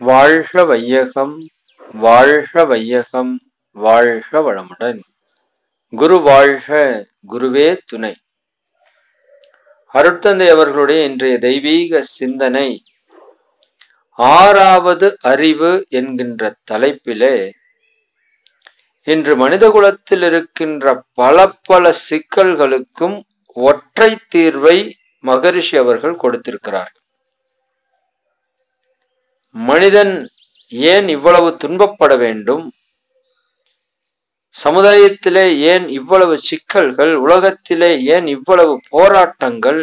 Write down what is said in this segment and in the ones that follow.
வாழ்க வையகம் வாழ்க வையகம் வாழ்க வளமுடன் குரு வாழ்க குருவே துணை அருட்தந்தை அவர்களுடைய இன்றைய தெய்வீக சிந்தனை ஆறாவது அறிவு என்கின்ற தலைப்பிலே இன்று மனிதகுலத்தில் இருக்கின்ற பல பல சிக்கல்களுக்கும் ஒற்றை தீர்வை மகரிஷி அவர்கள் கொடுத்திருக்கிறார்கள் மனிதன் ஏன் இவ்வளவு துன்பப்பட வேண்டும் சமுதாயத்திலே ஏன் இவ்வளவு சிக்கல்கள் உலகத்திலே ஏன் இவ்வளவு போராட்டங்கள்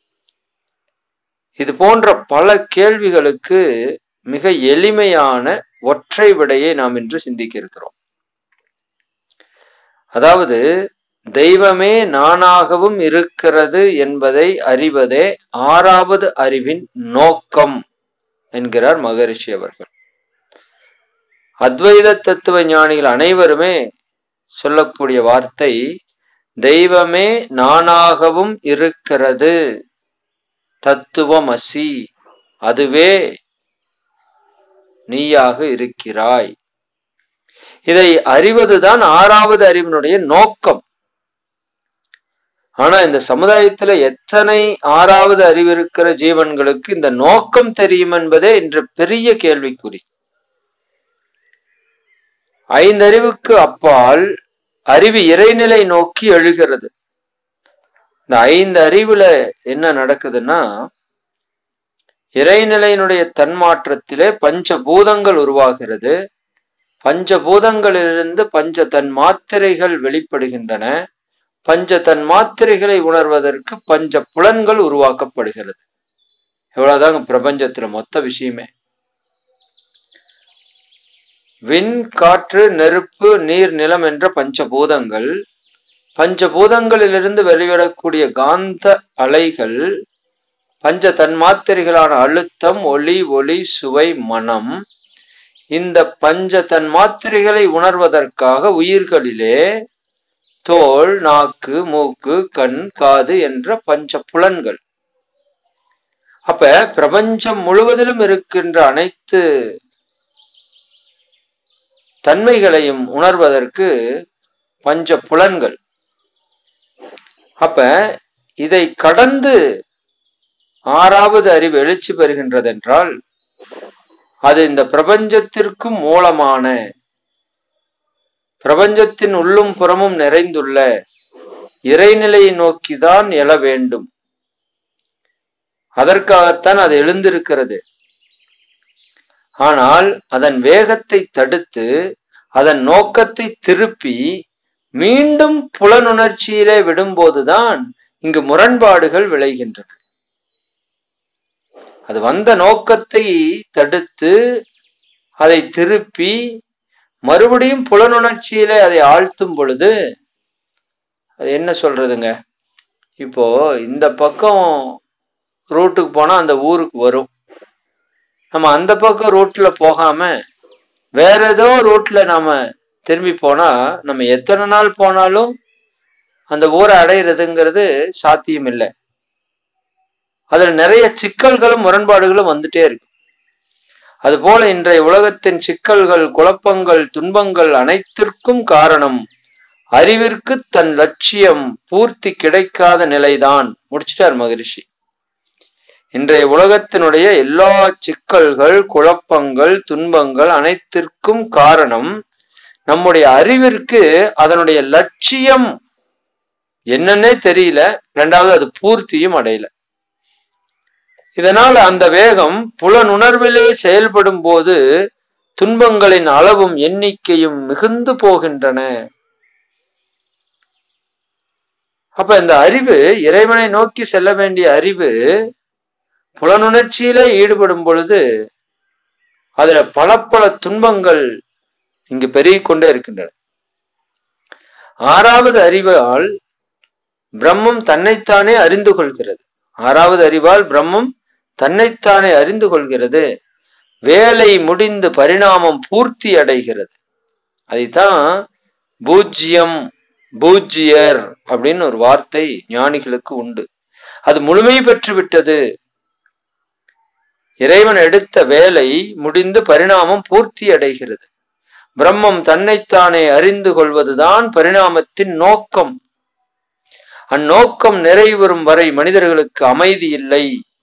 இது போன்ற பல கேள்விகளுக்கு மிக எளிமையான ஒற்றை விடையை நாம் இன்று சிந்திக்க இருக்கிறோம் அதாவது தெய்வமே நானாகவும் இருக்கிறது என்பதை அறிவதே ஆறாவது அறிவின் நோக்கம் என்கிறார் மகரிஷி அவர்கள் அத்வைத தத்துவ ஞானிகள் அனைவருமே சொல்லக்கூடிய வார்த்தை தெய்வமே நானாகவும் இருக்கிறது தத்துவம் அசி அதுவே நீயாக இருக்கிறாய் இதை அறிவதுதான் ஆறாவது அறிவினுடைய நோக்கம் ஆனா இந்த சமுதாயத்துல எத்தனை ஆறாவது அறிவு இருக்கிற ஜீவன்களுக்கு இந்த நோக்கம் தெரியும் என்பதே இன்று பெரிய கேள்விக்குறி ஐந்தறிவுக்கு அப்பால் அறிவு இறைநிலை நோக்கி எழுகிறது இந்த ஐந்து அறிவுல என்ன நடக்குதுன்னா இறைநிலையினுடைய தன்மாற்றத்திலே பஞ்ச பூதங்கள் உருவாகிறது பஞ்ச பூதங்களிலிருந்து பஞ்ச தன் மாத்திரைகள் வெளிப்படுகின்றன பஞ்ச தன் மாத்திரைகளை உணர்வதற்கு பஞ்ச புலன்கள் உருவாக்கப்படுகிறது எவ்வளவுதாங்க பிரபஞ்சத்துல மொத்த விஷயமே விண் காற்று நெருப்பு நீர் நிலம் என்ற பஞ்சபூதங்கள் பஞ்சபூதங்களிலிருந்து வெளிவிடக்கூடிய காந்த அலைகள் பஞ்ச தன்மாத்திரைகளான அழுத்தம் ஒளி ஒளி சுவை மனம் இந்த பஞ்ச தன்மாத்திரைகளை உணர்வதற்காக உயிர்களிலே தோல் நாக்கு மூக்கு கண் காது என்ற பஞ்ச புலன்கள் அப்ப பிரபஞ்சம் முழுவதிலும் இருக்கின்ற அனைத்து தன்மைகளையும் உணர்வதற்கு பஞ்ச புலன்கள் அப்ப இதை கடந்து ஆறாவது அறிவு எழுச்சி பெறுகின்றது என்றால் அது இந்த பிரபஞ்சத்திற்கும் மூலமான பிரபஞ்சத்தின் உள்ளும் புறமும் நிறைந்துள்ள இறைநிலையை நோக்கிதான் எழ வேண்டும் அதற்காகத்தான் அது எழுந்திருக்கிறது ஆனால் அதன் வேகத்தை தடுத்து அதன் நோக்கத்தை திருப்பி மீண்டும் புலனுணர்ச்சியிலே விடும்போதுதான் இங்கு முரண்பாடுகள் விளைகின்றன அது வந்த நோக்கத்தை தடுத்து அதை திருப்பி மறுபடியும் புலனுணர்ச்சியிலே அதை ஆழ்த்தும் பொழுது அது என்ன சொல்றதுங்க இப்போ இந்த பக்கம் ரூட்டுக்கு போனா அந்த ஊருக்கு வரும் நம்ம அந்த பக்கம் ரூட்ல போகாம வேற ஏதோ ரூட்ல நாம திரும்பி போனா நம்ம எத்தனை நாள் போனாலும் அந்த ஊரை அடையிறதுங்கிறது சாத்தியம் இல்லை அதுல நிறைய சிக்கல்களும் முரண்பாடுகளும் வந்துட்டே இருக்கு அதுபோல இன்றைய உலகத்தின் சிக்கல்கள் குழப்பங்கள் துன்பங்கள் அனைத்திற்கும் காரணம் அறிவிற்கு தன் லட்சியம் பூர்த்தி கிடைக்காத நிலைதான் முடிச்சிட்டார் மகரிஷி இன்றைய உலகத்தினுடைய எல்லா சிக்கல்கள் குழப்பங்கள் துன்பங்கள் அனைத்திற்கும் காரணம் நம்முடைய அறிவிற்கு அதனுடைய லட்சியம் என்னன்னே தெரியல ரெண்டாவது அது பூர்த்தியும் அடையல இதனால் அந்த வேகம் புலனுணர்விலே செயல்படும் போது துன்பங்களின் அளவும் எண்ணிக்கையும் மிகுந்து போகின்றன அப்ப இந்த அறிவு இறைவனை நோக்கி செல்ல வேண்டிய அறிவு புலனுணர்ச்சியிலே ஈடுபடும் பொழுது அதுல பல பல துன்பங்கள் இங்கு பெருகிக் கொண்டே இருக்கின்றன ஆறாவது அறிவால் பிரம்மம் தன்னைத்தானே அறிந்து கொள்கிறது ஆறாவது அறிவால் பிரம்மம் தன்னைத்தானே அறிந்து கொள்கிறது வேலை முடிந்து பரிணாமம் பூர்த்தி அடைகிறது அதைத்தான் பூஜ்யம் பூஜ்யர் அப்படின்னு ஒரு வார்த்தை ஞானிகளுக்கு உண்டு அது முழுமை பெற்று விட்டது இறைவன் எடுத்த வேலை முடிந்து பரிணாமம் பூர்த்தி அடைகிறது பிரம்மம் தன்னைத்தானே அறிந்து கொள்வதுதான் பரிணாமத்தின் நோக்கம் அந்நோக்கம் நிறைவேறும் வரை மனிதர்களுக்கு அமைதி இல்லை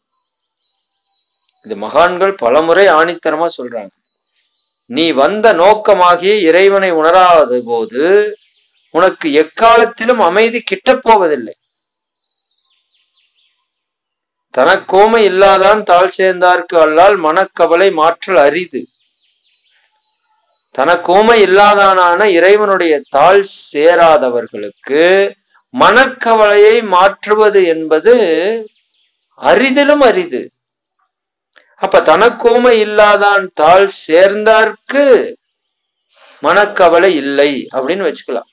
இது மகான்கள் பலமுறை ஆணித்தரமா சொல்றாங்க நீ வந்த நோக்கமாகிய இறைவனை உணராத போது உனக்கு எக்காலத்திலும் அமைதி கிட்டப் போவதில்லை தனக்கோமை இல்லாதான் தாழ் சேர்ந்தார்க்கு அல்லால் மனக்கவலை மாற்றல் அரிது தனக்கோமை இல்லாதானான இறைவனுடைய தாழ் சேராதவர்களுக்கு மனக்கவலையை மாற்றுவது என்பது அரிதிலும் அரிது அப்ப தனக்கோமை இல்லாதான் தாழ் சேர்ந்தார்க்கு மனக்கவலை இல்லை அப்படின்னு வச்சுக்கலாம்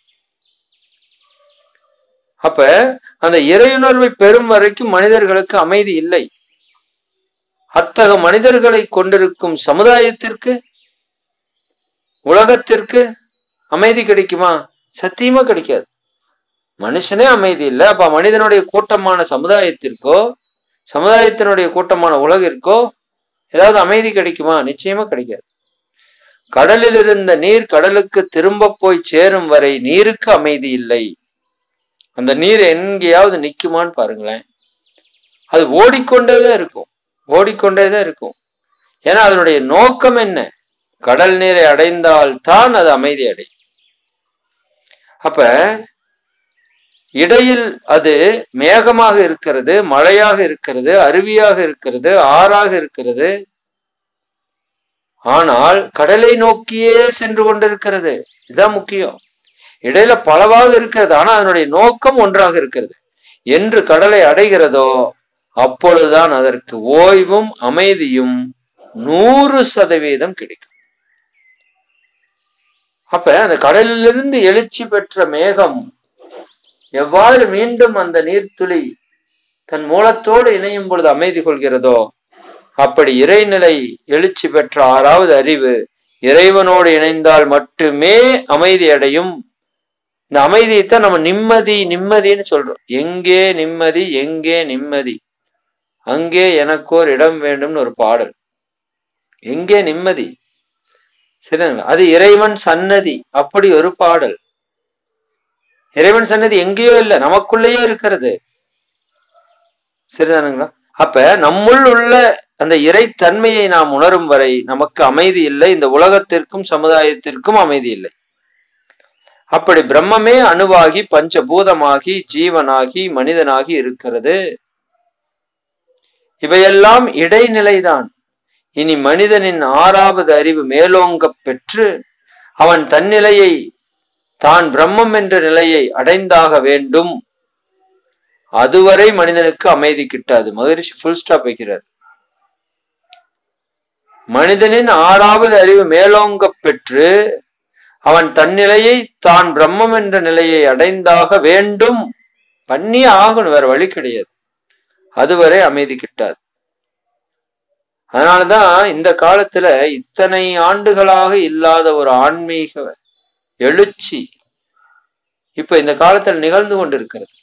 அப்ப அந்த இறையுணர்வை பெறும் வரைக்கும் மனிதர்களுக்கு அமைதி இல்லை அத்தக மனிதர்களை கொண்டிருக்கும் சமுதாயத்திற்கு உலகத்திற்கு அமைதி கிடைக்குமா சத்தியமா கிடைக்காது மனுஷனே அமைதி இல்லை அப்ப மனிதனுடைய கூட்டமான சமுதாயத்திற்கோ சமுதாயத்தினுடைய கூட்டமான உலகிற்கோ ஏதாவது அமைதி கிடைக்குமா நிச்சயமா கிடைக்காது கடலில் இருந்த நீர் கடலுக்கு திரும்ப போய் சேரும் வரை நீருக்கு அமைதி இல்லை அந்த நீர் எங்கேயாவது நிக்குமான்னு பாருங்களேன் அது ஓடிக்கொண்டேதான் இருக்கும் ஓடிக்கொண்டேதான் இருக்கும் ஏன்னா அதனுடைய நோக்கம் என்ன கடல் நீரை அடைந்தால் தான் அது அமைதி அடையும் அப்ப இடையில் அது மேகமாக இருக்கிறது மழையாக இருக்கிறது அருவியாக இருக்கிறது ஆறாக இருக்கிறது ஆனால் கடலை நோக்கியே சென்று கொண்டிருக்கிறது இதுதான் முக்கியம் இடையில பலவாக இருக்கிறது ஆனா அதனுடைய நோக்கம் ஒன்றாக இருக்கிறது என்று கடலை அடைகிறதோ அப்பொழுதுதான் அதற்கு ஓய்வும் அமைதியும் நூறு சதவீதம் கிடைக்கும் அப்ப அந்த கடலிலிருந்து எழுச்சி பெற்ற மேகம் எவ்வாறு மீண்டும் அந்த நீர்த்துளி தன் மூலத்தோடு இணையும் பொழுது அமைதி கொள்கிறதோ அப்படி இறைநிலை எழுச்சி பெற்ற ஆறாவது அறிவு இறைவனோடு இணைந்தால் மட்டுமே அமைதி அடையும் இந்த அமைதியைத்தான் நம்ம நிம்மதி நிம்மதின்னு சொல்றோம் எங்கே நிம்மதி எங்கே நிம்மதி அங்கே எனக்கோர் இடம் வேண்டும்னு ஒரு பாடல் எங்கே நிம்மதி சரிங்களா அது இறைவன் சன்னதி அப்படி ஒரு பாடல் இறைவன் சன்னதி எங்கேயோ இல்லை நமக்குள்ளேயே இருக்கிறது சரிதானுங்களா அப்ப நம்முள் உள்ள அந்த இறைத்தன்மையை நாம் உணரும் வரை நமக்கு அமைதி இல்லை இந்த உலகத்திற்கும் சமுதாயத்திற்கும் அமைதி இல்லை அப்படி பிரம்மமே அணுவாகி பஞ்சபூதமாகி ஜீவனாகி மனிதனாகி இருக்கிறது இவையெல்லாம் இடைநிலைதான் இனி மனிதனின் ஆறாவது அறிவு மேலோங்க பெற்று அவன் தன்னிலையை தான் பிரம்மம் என்ற நிலையை அடைந்தாக வேண்டும் அதுவரை மனிதனுக்கு அமைதி கிட்டாது மகரிஷி ஃபுல் ஸ்டாப் வைக்கிறார் மனிதனின் ஆறாவது அறிவு மேலோங்க பெற்று அவன் தன்னிலையை தான் பிரம்மம் என்ற நிலையை அடைந்தாக வேண்டும் பண்ணியே ஆகணும் வேற வழி கிடையாது அதுவரை அமைதி கிட்டாது அதனாலதான் இந்த காலத்துல இத்தனை ஆண்டுகளாக இல்லாத ஒரு ஆன்மீக எழுச்சி இப்ப இந்த காலத்துல நிகழ்ந்து கொண்டிருக்கிறது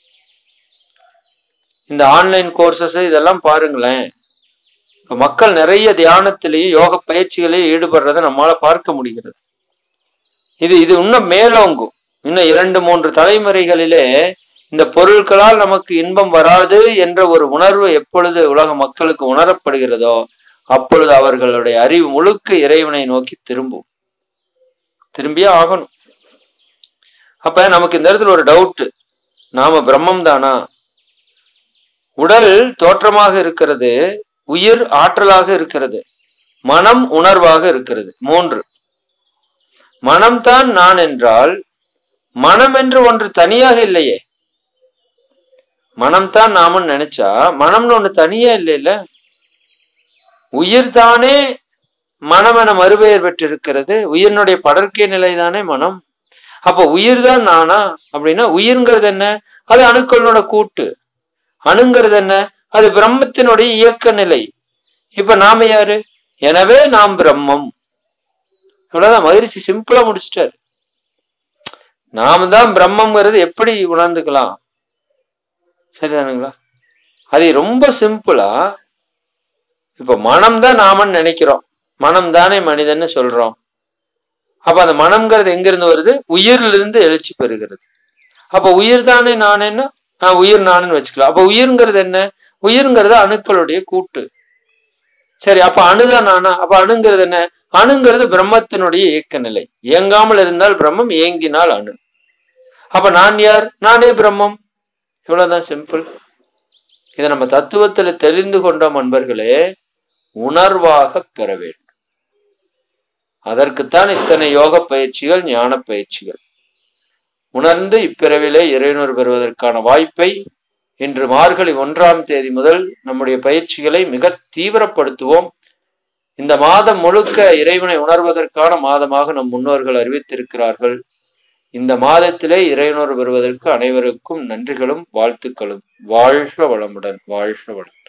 இந்த ஆன்லைன் கோர்சஸ் இதெல்லாம் பாருங்களேன் இப்ப மக்கள் நிறைய தியானத்திலேயே யோக பயிற்சிகளையும் ஈடுபடுறதை நம்மால பார்க்க முடிகிறது இது இது இன்னும் மேலோங்கும் இன்னும் இரண்டு மூன்று தலைமுறைகளிலே இந்த பொருட்களால் நமக்கு இன்பம் வராது என்ற ஒரு உணர்வு எப்பொழுது உலக மக்களுக்கு உணரப்படுகிறதோ அப்பொழுது அவர்களுடைய அறிவு முழுக்க இறைவனை நோக்கி திரும்பும் திரும்பியே ஆகணும் அப்ப நமக்கு இந்த இடத்துல ஒரு டவுட் நாம பிரம்மம் தானா உடல் தோற்றமாக இருக்கிறது உயிர் ஆற்றலாக இருக்கிறது மனம் உணர்வாக இருக்கிறது மூன்று மனம்தான் நான் என்றால் மனம் என்று ஒன்று தனியாக இல்லையே மனம்தான் நாமன்னு நினைச்சா மனம்னு ஒண்ணு தனியா இல்லைல்ல உயிர் தானே மனம் என மறுபெயர் பெற்றிருக்கிறது உயிரினுடைய படர்க்கை நிலைதானே மனம் அப்ப உயிர் தான் நானா அப்படின்னா உயிர்ங்கிறது என்ன அது அணுக்களோட கூட்டு அணுங்கிறது என்ன அது பிரம்மத்தினுடைய இயக்க நிலை இப்ப நாம யாரு எனவே நாம் பிரம்மம் இவ்வளவுதான் மகிழ்ச்சி சிம்பிளா முடிச்சிட்டாரு நாம தான் பிரம்மங்கிறது எப்படி உணர்ந்துக்கலாம் சரிதானுங்களா அது ரொம்ப சிம்பிளா இப்ப மனம் தான் நாமன்னு நினைக்கிறோம் மனம் தானே மனிதன்னு சொல்றோம் அப்ப அந்த மனம்ங்கிறது எங்கிருந்து வருது உயிர்ல இருந்து எழுச்சி பெறுகிறது அப்ப உயிர் தானே நானேன்னா ஆஹ் உயிர் நானுன்னு வச்சுக்கலாம் அப்ப உயிர்ங்கிறது என்ன உயிர்ங்கிறது அணுக்களுடைய கூட்டு சரி அப்ப அணுதான் நானா அப்ப அணுங்கிறது என்ன அணுங்கிறது பிரம்மத்தினுடைய இயக்க நிலை இயங்காமல் இருந்தால் பிரம்மம் இயங்கினால் அணு அப்ப நான் யார் நானே பிரம்மம் இவ்வளவுதான் சிம்பிள் இதை நம்ம தத்துவத்துல தெரிந்து கொண்டோம் அன்பர்களே உணர்வாக பெற வேண்டும் அதற்குத்தான் இத்தனை யோக பயிற்சிகள் ஞான பயிற்சிகள் உணர்ந்து இப்பிறவிலே இறையுணர் பெறுவதற்கான வாய்ப்பை இன்று மார்கழி ஒன்றாம் தேதி முதல் நம்முடைய பயிற்சிகளை மிக தீவிரப்படுத்துவோம் இந்த மாதம் முழுக்க இறைவனை உணர்வதற்கான மாதமாக நம் முன்னோர்கள் அறிவித்திருக்கிறார்கள் இந்த மாதத்திலே இறையுணர்வு பெறுவதற்கு அனைவருக்கும் நன்றிகளும் வாழ்த்துக்களும் வாழ்க வளமுடன் வாழ்க வளம்